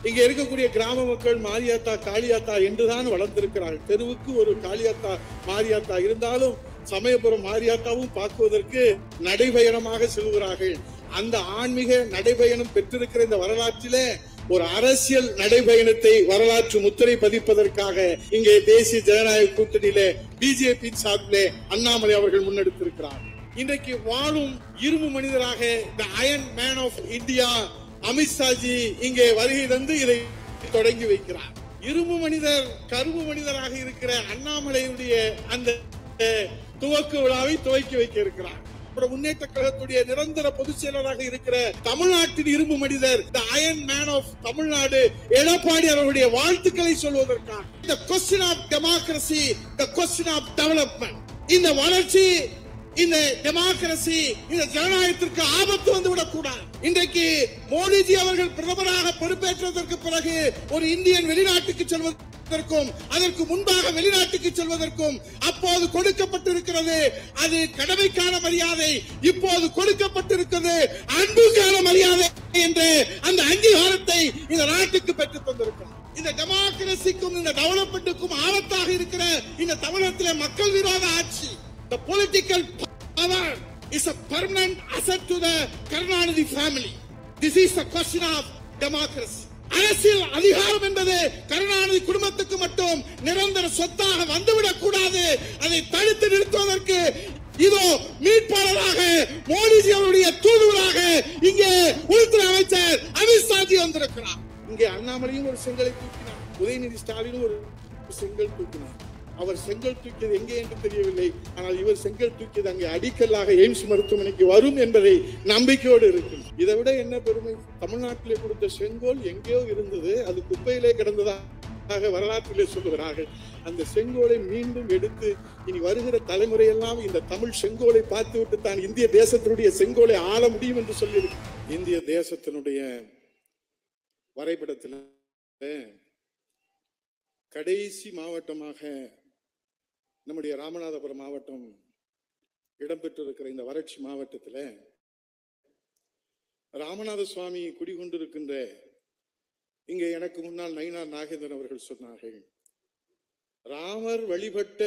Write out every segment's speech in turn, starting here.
இங்க இருக்கக்கூடிய கிராம மக்கள் மாரியாத்தா காளியாத்தா என்றுதான் வளர்ந்திருக்கிறார்கள் தெருவுக்கு ஒரு காளியாத்தா மாரியாத்தா இருந்தாலும் சமயபுரம் மாரியாத்தாவும் பார்க்குவதற்கு நடைபயணமாக செல்கிறார்கள் அந்த ஆன்மீக நடைபயணம் பெற்றிருக்கிற இந்த வரலாற்றிலே ஒரு அரசியல் நடைபயணத்தை வரலாற்று முத்திரை பதிப்பதற்காக இங்கே தேசிய ஜனநாயக கூட்டணியிலே பிஜேபி சார்பிலே அண்ணாமலை அவர்கள் முன்னெடுத்திருக்கிறார் இன்றைக்கு வாழும் இரும்பு மனிதராக த அயன் மேன் ஆஃப் இந்தியா அமித்ஷாஜி இங்கே வருகை தந்து இதை தொடங்கி வைக்கிறார் இரும்பு மனிதர் கரும்பு மனிதராக இருக்கிற அண்ணாமலையுடைய அந்த அஹ், துவக்க விழாவை துவக்கி வைக்க இருக்கிறார் திராவிட முன்னேற்ற கழகத்துடைய நிரந்தர பொதுச் செயலராக இருக்கிற தமிழ்நாட்டின் இரும்பு மனிதர் த iron man of Tamil Nadu Edappadi அவர்களுடைய வாழ்த்துக்களை சொல்வதற்காக இந்த question of democracy the question of development இந்த வளர்ச்சி இந்த டெமோக்ரசி இந்த ஜனநாயகத்திற்கு ஆபத்து வந்து விடக்கூடாது இன்றைக்கு மோடிஜி அவர்கள் பிரதமராக பொறுப்பேற்றதற்கு பிறகு ஒரு இந்தியன் வெளிநாட்டுக்கு செல்வதற்கும் அதற்கு முன்பாக வெளிநாட்டுக்கு செல்வதற்கும் அப்போது கொடுக்கப்பட்டிருக்கிறது அது கடமைக்கான மரியாதை இப்போது கொடுக்கப்பட்டிருக்கிறது அன்புக்கான மரியாதை என்று அந்த அங்கீகாரத்தை இந்த நாட்டுக்கு பெற்றுத் தந்திருக்கிறார் இந்த டெமோக்ரசிக்கும் இந்த டெவலப்மெண்ட்டுக்கும் ஆபத்தாக இருக்கிற இந்த தமிழகத்திலே மக்கள் விரோத ஆட்சி The political power is a permanent asset to the Karunanidhi family. This is a question of democracy. அரசியல் அதிகாரம் என்பது கருணாநிதி குடும்பத்துக்கு மட்டும் நிரந்தர சொத்தாக வந்துவிடக் கூடாது அதை தடுத்து நிறுத்துவதற்கு இதோ மீட்பாளராக மோடிஜி அவருடைய தூதுவராக இங்கே உள்துறை அமைச்சர் அமித்ஷாஜி வந்திருக்கிறார் இங்கே அண்ணாமலையும் ஒரு செங்கலை தூக்கினார் உதயநிதி ஸ்டாலினும் ஒரு செங்கல் தூக்கினார் அவர் செங்கல் தூக்கியது எங்கே என்று தெரியவில்லை ஆனால் இவர் செங்கல் தூக்கியது அங்கே அடிக்கல்லாக எய்ம்ஸ் மருத்துவமனைக்கு வரும் என்பதை நம்பிக்கையோடு இருக்கு இதை விட என்ன பெருமை தமிழ்நாட்டிலே கொடுத்த செங்கோல் எங்கேயோ இருந்தது அது குப்பையிலே கிடந்ததாக வரலாற்றிலே சொல்லுகிறார்கள் அந்த செங்கோலை மீண்டும் எடுத்து இனி வருகிற தலைமுறையெல்லாம் இந்த தமிழ் செங்கோலை பார்த்துவிட்டு தான் இந்திய தேசத்தினுடைய செங்கோலை ஆள முடியும் என்று சொல்லி இந்திய தேசத்தினுடைய வரைபடத்தில் கடைசி மாவட்டமாக நம்முடைய ராமநாதபுரம் மாவட்டம் இடம்பெற்றிருக்கிற இந்த வறட்சி மாவட்டத்தில் ராமநாத சுவாமி குடிகொண்டிருக்கின்ற இங்கே எனக்கு முன்னால் நயினார் நாகேந்திரன் அவர்கள் சொன்னார்கள் ராமர் வழிபட்ட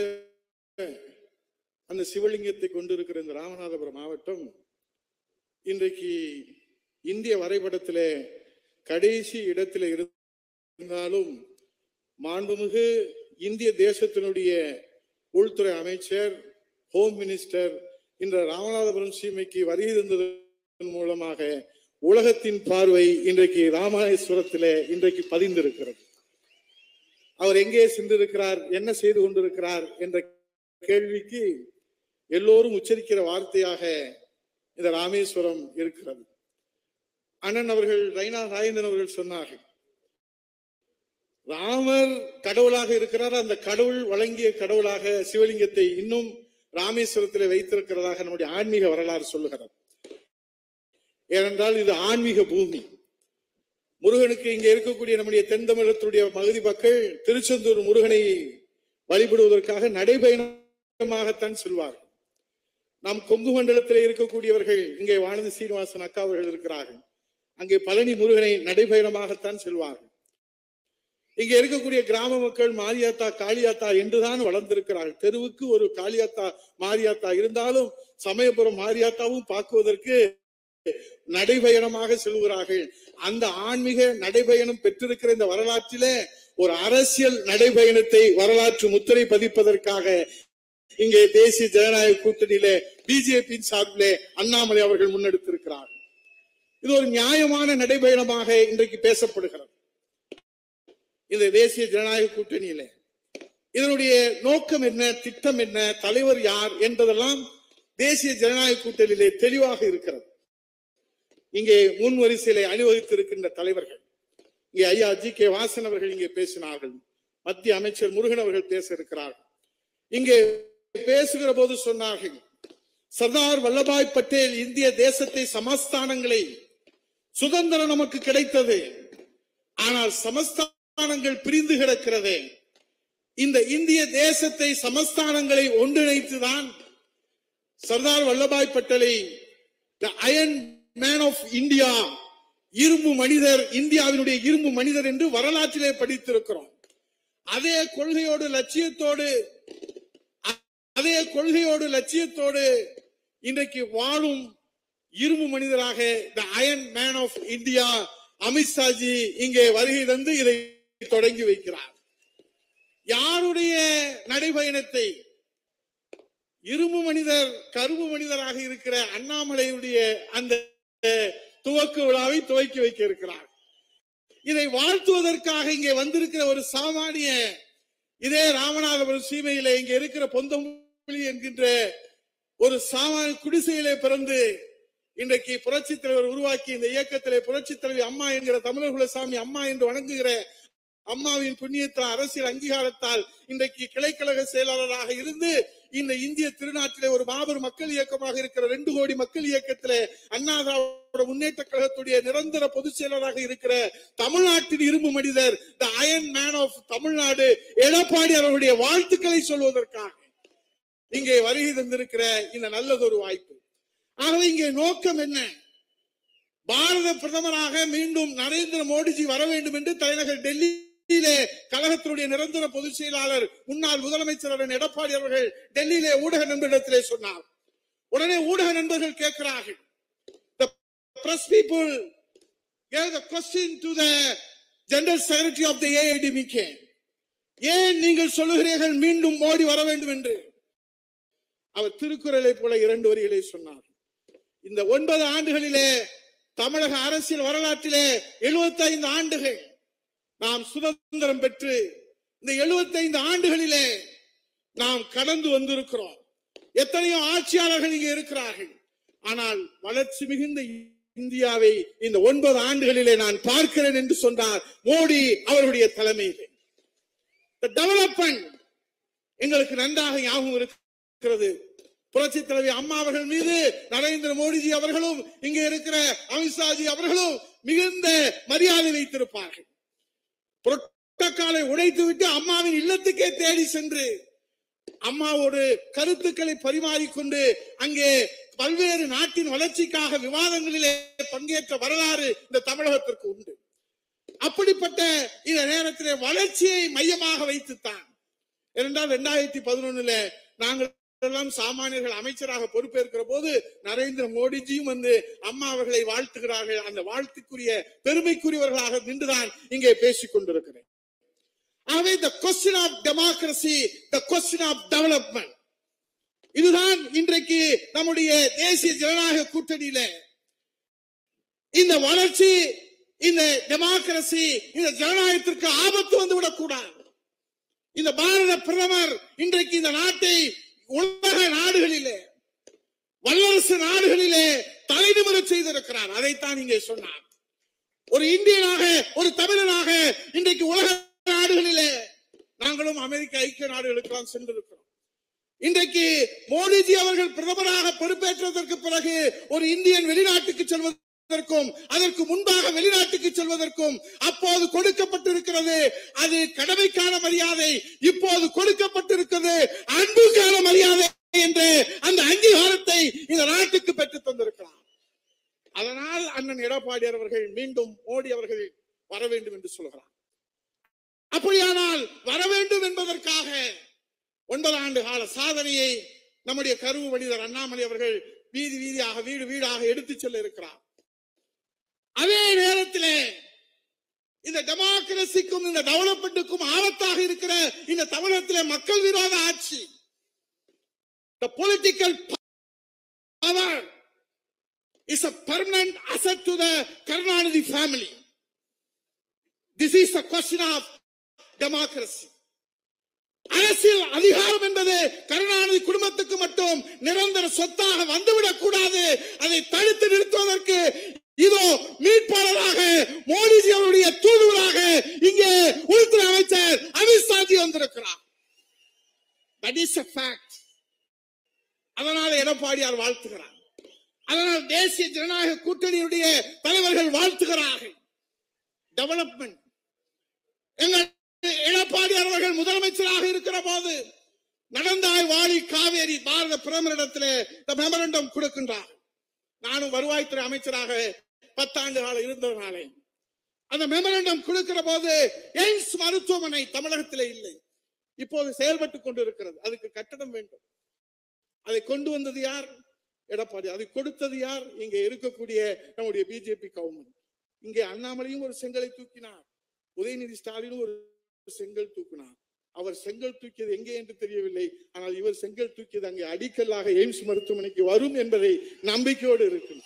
அந்த சிவலிங்கத்தை கொண்டிருக்கிற இந்த ராமநாதபுரம் மாவட்டம் இன்றைக்கு இந்திய வரைபடத்திலே கடைசி இடத்திலே இருந்தாலும் மாண்புமிகு இந்திய தேசத்தினுடைய உள்துறை அமைச்சர் ஹோம் மினிஸ்டர் இந்த ராமநாதபுரம் சீமைக்கு வருகை தந்ததன் மூலமாக உலகத்தின் பார்வை இன்றைக்கு ராமேஸ்வரத்திலே இன்றைக்கு பதிந்திருக்கிறது அவர் எங்கே சென்றிருக்கிறார் என்ன செய்து கொண்டிருக்கிறார் என்ற கேள்விக்கு எல்லோரும் உச்சரிக்கிற வார்த்தையாக இந்த ராமேஸ்வரம் இருக்கிறது அண்ணன் அவர்கள் ரைனா ராஜேந்திரன் அவர்கள் சொன்னார்கள் ராமர் கடவுளாக இருக்கிறார் அந்த கடவுள் வழங்கிய கடவுளாக சிவலிங்கத்தை இன்னும் ராமேஸ்வரத்தில் வைத்திருக்கிறதாக நம்முடைய ஆன்மீக வரலாறு சொல்லுகிறது ஏனென்றால் இது ஆன்மீக பூமி முருகனுக்கு இங்க இருக்கக்கூடிய நம்முடைய தென் தமிழகத்துடைய பகுதி மக்கள் திருச்செந்தூர் முருகனை வழிபடுவதற்காக நடைபயணமாகத்தான் செல்வார்கள் நாம் கொங்கு மண்டலத்தில் இருக்கக்கூடியவர்கள் இங்கே வானதி சீனிவாசன் அக்கா அவர்கள் இருக்கிறார்கள் அங்கே பழனி முருகனை நடைபயணமாகத்தான் செல்வார்கள் இங்க இருக்கக்கூடிய கிராம மக்கள் மாரியாத்தா காளியாத்தா என்றுதான் வளர்ந்திருக்கிறார்கள் தெருவுக்கு ஒரு காளியாத்தா மாரியாத்தா இருந்தாலும் சமயபுரம் மாரியாத்தாவும் பார்க்குவதற்கு நடைபயணமாக செல்கிறார்கள் அந்த ஆன்மீக நடைபயணம் பெற்றிருக்கிற இந்த வரலாற்றிலே ஒரு அரசியல் நடைபயணத்தை வரலாற்று முத்திரை பதிப்பதற்காக இங்கே தேசிய ஜனநாயக கூட்டணியிலே பிஜேபி சார்பிலே அண்ணாமலை அவர்கள் முன்னெடுத்திருக்கிறார் இது ஒரு நியாயமான நடைபயணமாக இன்றைக்கு பேசப்படுகிறது இந்த தேசிய ஜனநாயக கூட்டணியிலே இதனுடைய நோக்கம் என்ன திட்டம் என்ன தலைவர் யார் என்பதெல்லாம் தேசிய ஜனநாயக கூட்டணியிலே தெளிவாக இருக்கிறது இங்கே முன் வரிசையிலே அணிவகுத்திருக்கின்ற தலைவர்கள் இங்கே ஐயா ஜி கே வாசன் அவர்கள் இங்கே பேசினார்கள் மத்திய அமைச்சர் முருகன் அவர்கள் பேச இருக்கிறார்கள் இங்கே பேசுகிற போது சொன்னார்கள் சர்தார் வல்லபாய் பட்டேல் இந்திய தேசத்தை சமஸ்தானங்களை சுதந்திரம் நமக்கு கிடைத்தது ஆனால் சமஸ்தானங்கள் பிரிந்து கிடக்கிறது இந்த இந்திய தேசத்தை சமஸ்தானங்களை ஒன்றிணைத்துதான் சர்தார் வல்லபாய் பட்டேலை the iron man of India இரும்பு மனிதர் இந்தியாவினுடைய இரும்பு மனிதர் என்று வரலாற்றிலே படித்திருக்கிறோம் அதே கொள்கையோடு லட்சியத்தோடு அ- அதே கொள்கையோடு லட்சியத்தோடு இன்றைக்கு வாழும் இரும்பு மனிதராக த அயன் மேன் ஆஃப் இந்தியா அமித்ஷாஜி இங்கே வருகை தந்து இதை தொடங்கி வைக்கிறார் யாருடைய நடைபயணத்தை இரும்பு மனிதர் கரும்பு மனிதராக இருக்கிற அண்ணாமலையுடைய அந்த துவக்க விழாவை துவக்கி வைக்க இருக்கிறார் இதை வாழ்த்துவதற்காக இங்கே வந்திருக்கிற ஒரு சாமானிய இதே ராமநாதபுரம் சீமையிலே இங்கே இருக்கிற பொந்தமொழி என்கின்ற ஒரு சாமானிய குடிசையிலே பிறந்து இன்றைக்கு புரட்சித் தலைவர் உருவாக்கி இந்த இயக்கத்திலே புரட்சித் தலைவி அம்மா என்கிற தமிழர் குலசாமி அம்மா என்று வணங்குகிற அம்மாவின் புண்ணியத்தால் அரசியல் அங்கீகாரத்தால் இன்றைக்கு கிளைக்கழக செயலாளராக இருந்து இந்த இந்திய திருநாட்டிலே ஒரு மாபெரும் மக்கள் இயக்கமாக இருக்கிற ரெண்டு கோடி மக்கள் இயக்கத்திலே அண்ணா திராவிட முன்னேற்ற கழகத்துடைய நிரந்தர பொதுச் செயலராக இருக்கிற தமிழ்நாட்டின் இரும்பு மனிதர் த iron man of Tamil Nadu Edappadi அவர்களுடைய வாழ்த்துக்களை சொல்வதற்காக இங்கே வருகை தந்திருக்கிற இந்த நல்லதொரு வாய்ப்பு ஆகவே இங்கே நோக்கம் என்ன பாரத பிரதமராக மீண்டும் நரேந்திர மோடிஜி வர வேண்டும் என்று தலைநகர் டெல்லியிலே கழகத்தினுடைய நிரந்தர பொதுச் செயலாளர் முன்னாள் முதலமைச்சர் அண்ணன் எடப்பாடி அவர்கள் டெல்லியிலே ஊடக நண்பரிடத்திலே சொன்னார் உடனே ஊடக நண்பர்கள் கேட்கிறார்கள் the press people gave the question to the general secretary of the AIDMK ஏன் நீங்கள் சொல்லுகிறீர்கள் மீண்டும் மோடி வர வேண்டும் என்று அவர் திருக்குறளை போல இரண்டு வரிகளை சொன்னார் இந்த ஒன்பது ஆண்டுகளிலே தமிழக அரசியல் வரலாற்றிலே 75 ஆண்டுகள் நாம் சுதந்திரம் பெற்று இந்த 75 ஆண்டுகளிலே நாம் கடந்து வந்திருக்கிறோம் எத்தனையோ ஆட்சியாளர்கள் இங்கே இருக்கிறார்கள் ஆனால் வளர்ச்சி மிகுந்த இந்தியாவை இந்த ஒன்பது ஆண்டுகளிலே நான் பார்க்கிறேன் என்று சொன்னார் மோடி அவருடைய தலைமையிலே டெவலப்மெண்ட் எங்களுக்கு நன்றாக ஞாபகம் இருக்கிறது புரட்சி தலைவி அம்மா அவர்கள் மீது நரேந்திர மோடிஜி அவர்களும் இங்கே இருக்கிற அமித்ஷாஜி அவர்களும் மிகுந்த மரியாதை வைத்திருப்பார்கள் புரோட்டோக்காலை உடைத்து விட்டு அம்மாவின் இல்லத்துக்கே தேடி சென்று அம்மாவோடு கருத்துக்களை பரிமாறிக்கொண்டு அங்கே பல்வேறு நாட்டின் வளர்ச்சிக்காக விவாதங்களிலே பங்கேற்ற வரலாறு இந்த தமிழகத்திற்கு உண்டு அப்படிப்பட்ட இந்த நேரத்திலே வளர்ச்சியை மையமாக வைத்துத்தான் இரண்டாம் இரண்டாயிரத்தி பதினொன்னுல நாங்கள் எல்லாம் சாமானியர்கள் அமைச்சராக பொறுப்பேற்கிற போது நரேந்திர மோடிஜியும் வந்து அம்மா அவர்களை வாழ்த்துகிறார்கள் அந்த வாழ்த்துக்குரிய பெருமைக்குரியவர்களாக நின்றுதான் இங்கே பேசிக் கொண்டிருக்கிறேன் ஆகவே the question of democracy the question of development இதுதான் இன்றைக்கு நம்முடைய தேசிய ஜனநாயக கூட்டணியில இந்த வளர்ச்சி இந்த டெமோக்ரசி இந்த ஜனநாயகத்திற்கு ஆபத்து வந்து விடக்கூடாது இந்த பாரத பிரதமர் இன்றைக்கு இந்த நாட்டை உலக நாடுகளிலே வல்லரசு நாடுகளிலே தலைநிமிரச் செய்திருக்கிறார் அதைத்தான் இங்கே சொன்னார் ஒரு இந்தியனாக ஒரு தமிழனாக இன்றைக்கு உலக நாடுகளிலே நாங்களும் அமெரிக்க ஐக்கிய நாடுகளுக்கெல்லாம் சென்றிருக்கிறோம் இன்றைக்கு மோடிஜி அவர்கள் பிரதமராக பொறுப்பேற்றதற்கு பிறகு ஒரு இந்தியன் வெளிநாட்டுக்கு செல்வதற்கும் அதற்கு முன்பாக வெளிநாட்டுக்கு செல்வதற்கும் அப்போது கொடுக்கப்பட்டிருக்கிறது அது கடமைக்கான மரியாதை இப்போது கொடுக்கப்பட்டிருக்கிறது அன்புக்கான மரியாதை என்று அந்த அங்கீகாரத்தை இந்த நாட்டுக்கு பெற்றுத் தந்திருக்கிறார் அதனால் அண்ணன் எடப்பாடியார் அவர்கள் மீண்டும் மோடி அவர்கள் வர வேண்டும் என்று சொல்கிறார் அப்படியானால் வர வேண்டும் என்பதற்காக ஒன்பது ஆண்டு கால சாதனையை நம்முடைய கருவு மனிதர் அண்ணாமலை அவர்கள் வீதி வீதியாக வீடு வீடாக எடுத்துச் செல்ல இருக்கிறார் அதே நேரத்திலே இந்த டெமோக்ரசிக்கும் இந்த டெவலப்மெண்ட்டுக்கும் ஆபத்தாக இருக்கிற இந்த தமிழகத்திலே மக்கள் விரோத ஆட்சி the political power is a permanent asset to the Karnanidhi family. This is a question of democracy. அரசியல் அதிகாரம் என்பது கருணாநிதி குடும்பத்துக்கு மட்டும் நிரந்தர சொத்தாக வந்துவிடக் கூடாது அதை தடுத்து நிறுத்துவதற்கு இதோ மீட்பாளராக மோடிஜி அவருடைய தூதுவராக இங்கே உள்துறை அமைச்சர் அமித்ஷாஜி வந்திருக்கிறார் தட் இஸ் a fact அதனால எடப்பாடியார் வாழ்த்துகிறார் அதனால் தேசிய ஜனநாயக கூட்டணியுடைய தலைவர்கள் வாழ்த்துகிறார்கள் டெவலப்மெண்ட் எங்கள் எடப்பாடியார் அவர்கள் முதலமைச்சராக இருக்கிற போது நடந்தாய் வாழி காவேரி பாரத பிரதமரிடத்திலே இந்த மெமரண்டம் கொடுக்கின்றார் நானும் வருவாய்த்துறை அமைச்சராக பத்தாண்டு காலம் இருந்ததுனாலே அந்த மெமரண்டம் கொடுக்கிற போது எய்ம்ஸ் மருத்துவமனை தமிழகத்திலே இல்லை இப்போது செயல்பட்டுக் கொண்டிருக்கிறது அதுக்கு கட்டணம் வேண்டும் அதை கொண்டு வந்தது யார் எடப்பாடி அதை கொடுத்தது யார் இங்க இருக்கக்கூடிய நம்முடைய பிஜேபி கவர்மெண்ட் இங்கே அண்ணாமலையும் ஒரு செங்கலை தூக்கினார் உதயநிதி ஸ்டாலினும் ஒரு செங்கல் தூக்கினார் அவர் செங்கல் தூக்கியது எங்கே என்று தெரியவில்லை ஆனால் இவர் செங்கல் தூக்கியது அங்கே அடிக்கல்லாக எய்ம்ஸ் மருத்துவமனைக்கு வரும் என்பதை நம்பிக்கையோடு இருக்கிறது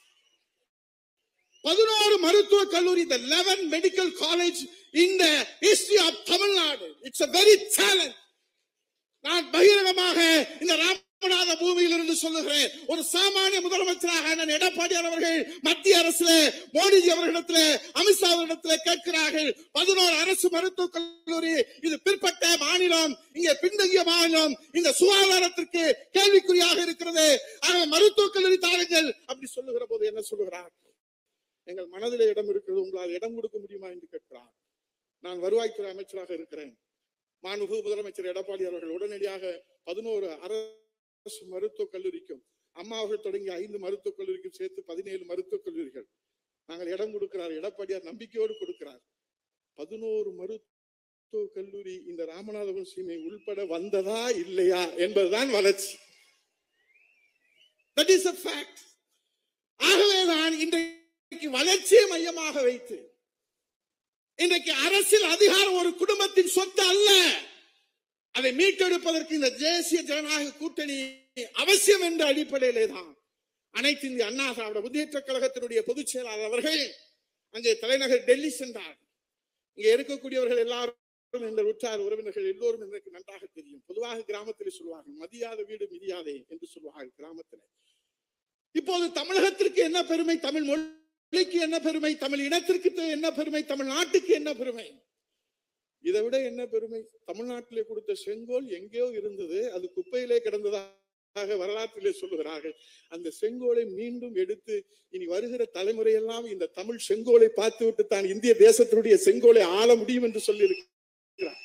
பதினோரு மருத்துவ கல்லூரி the 11 medical college in the history of Tamil Nadu it's a very challenge நான் பகிரங்கமாக இந்த ராமநாத பூமியில் இருந்து சொல்லுகிறேன் ஒரு சாமானிய முதலமைச்சராக அண்ணன் எடப்பாடியார் அவர்கள் மத்திய அரசுல மோடிஜி அவர்களிடத்துல அமித்ஷா அவர்களிடத்துல கேட்கிறார்கள் பதினோரு அரசு மருத்துவக் கல்லூரி இது பிற்பட்ட மாநிலம் இங்கே பின்தங்கிய மாநிலம் இந்த சுகாதாரத்திற்கு கேள்விக்குறியாக இருக்கிறது ஆக மருத்துவக் கல்லூரி தாருங்கள் அப்படி சொல்லுகிற போது என்ன சொல்லுகிறார் எங்கள் மனதிலே இடம் இருக்கிறது உங்களால் இடம் கொடுக்க முடியுமா என்று கேட்கிறார் நான் வருவாய்த்துறை அமைச்சராக இருக்கிறேன் மாண்பு முதலமைச்சர் எடப்பாடி அவர்கள் உடனடியாக பதினோரு அரசு மருத்துவக் கல்லூரிக்கும் அம்மா அவர்கள் தொடங்கிய ஐந்து மருத்துவக் கல்லூரிக்கும் சேர்த்து பதினேழு மருத்துவக் கல்லூரிகள் நாங்கள் இடம் கொடுக்கிறார் எடப்பாடியார் நம்பிக்கையோடு கொடுக்கிறார் பதினோரு மருத்துவக் கல்லூரி இந்த ராமநாதபுரம் சீமை உள்பட வந்ததா இல்லையா என்பதுதான் வளர்ச்சி தட் இஸ் a fact ஆகவேதான் இன்றைக்கு வளர்ச்சியை மையமாக வைத்து இன்றைக்கு அரசியல் அதிகாரம் ஒரு குடும்பத்தின் சொத்து அல்ல அதை மீட்டெடுப்பதற்கு இந்த தேசிய ஜனநாயக கூட்டணி அவசியம் என்ற அடிப்படையிலே தான் அனைத்து இந்திய அண்ணா திராவிட முன்னேற்ற கழகத்தினுடைய பொதுச் செயலாளர் அவர்கள் அங்கே தலைநகர் டெல்லி சென்றார் இங்கே இருக்கக்கூடியவர்கள் எல்லாரும் என்ற உற்றார் உறவினர்கள் எல்லோரும் எனக்கு நன்றாக தெரியும் பொதுவாக கிராமத்தில் சொல்வார்கள் மதியாத வீடு மிதியாதே என்று சொல்வார்கள் கிராமத்தில் இப்போது தமிழகத்திற்கு என்ன பெருமை தமிழ் மொழிக்கு என்ன பெருமை தமிழ் இனத்திற்கு என்ன பெருமை தமிழ் நாட்டுக்கு என்ன பெருமை இதை விட என்ன பெருமை தமிழ்நாட்டிலே கொடுத்த செங்கோல் எங்கேயோ இருந்தது அது குப்பையிலே கிடந்ததாக வரலாற்றிலே சொல்லுகிறார்கள் அந்த செங்கோலை மீண்டும் எடுத்து இனி வருகிற தலைமுறையெல்லாம் இந்த தமிழ் செங்கோலை பார்த்துவிட்டு தான் இந்திய தேசத்தினுடைய செங்கோலை ஆள முடியும் என்று சொல்லி இருக்கிறார்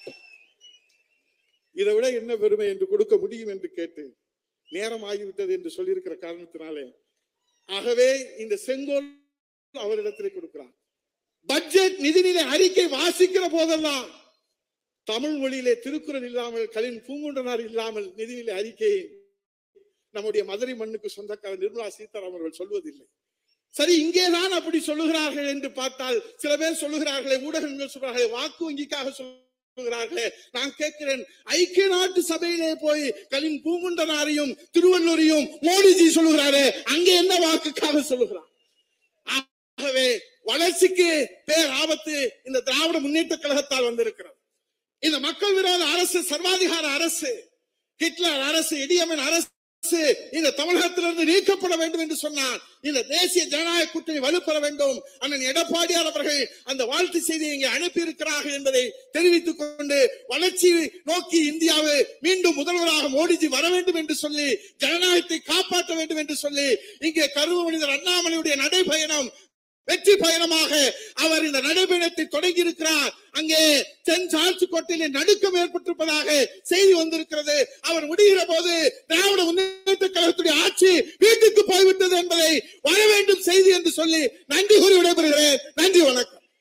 இதை விட என்ன பெருமை என்று கொடுக்க முடியும் என்று கேட்டு நேரம் ஆகிவிட்டது என்று சொல்லியிருக்கிற காரணத்தினாலே ஆகவே இந்த செங்கோல் அவரிடத்திலே கொடுக்கிறார் பட்ஜெட் நிதிநிலை அறிக்கை வாசிக்கிற போதெல்லாம் தமிழ் மொழியிலே திருக்குறள் இல்லாமல் கலின் பூங்குன்றனார் இல்லாமல் நிதிநிலை அறிக்கையை நம்முடைய மதுரை மண்ணுக்கு சொந்தக்காரர் நிர்மலா சீதாராமன் அவர்கள் சொல்வதில்லை சரி இங்கேதான் அப்படி சொல்லுகிறார்கள் என்று பார்த்தால் சில பேர் சொல்லுகிறார்களே ஊடகங்கள் சொல்றார்களே வாக்கு வங்கிக்காக சொல்லுகிறார்களே நான் கேட்கிறேன் ஐக்கிய நாட்டு சபையிலே போய் கலின் பூங்குண்டனாரையும் திருவள்ளூரையும் மோடிஜி சொல்லுகிறாரே அங்கே என்ன வாக்குக்காக சொல்லுகிறார் ஆகவே வளர்ச்சிக்கு பேர் ஆபத்து இந்த திராவிட முன்னேற்ற கழகத்தால் வந்திருக்கிறது இந்த மக்கள் விரோத அரசு சர்வாதிகார அரசு ஹிட்லர் அரசு இடியமன் அரசு இந்த தமிழகத்திலிருந்து நீக்கப்பட வேண்டும் என்று சொன்னார் இந்த தேசிய ஜனநாயக கூட்டணி வலுப்பெற வேண்டும் அண்ணன் எடப்பாடியார் அவர்கள் அந்த வாழ்த்து செய்தியை இங்கே அனுப்பியிருக்கிறார்கள் என்பதை தெரிவித்துக் கொண்டு வளர்ச்சி நோக்கி இந்தியாவை மீண்டும் முதல்வராக மோடிஜி வர வேண்டும் என்று சொல்லி ஜனநாயகத்தை காப்பாற்ற வேண்டும் என்று சொல்லி இங்கே கருவ மனிதர் அண்ணாமலையுடைய நடைபயணம் வெற்றி பயணமாக அவர் இந்த நடைபயணத்தை தொடங்கி இருக்கிறார் அங்கே தென் சார்ஜ் கோட்டையிலே நடுக்கம் ஏற்பட்டிருப்பதாக செய்தி வந்திருக்கிறது அவர் முடிகிற போது திராவிட முன்னேற்ற கழகத்துடைய ஆட்சி வீட்டுக்கு போய்விட்டது என்பதை வர வேண்டும் செய்தி என்று சொல்லி நன்றி கூறி விடைபெறுகிறேன் நன்றி வணக்கம்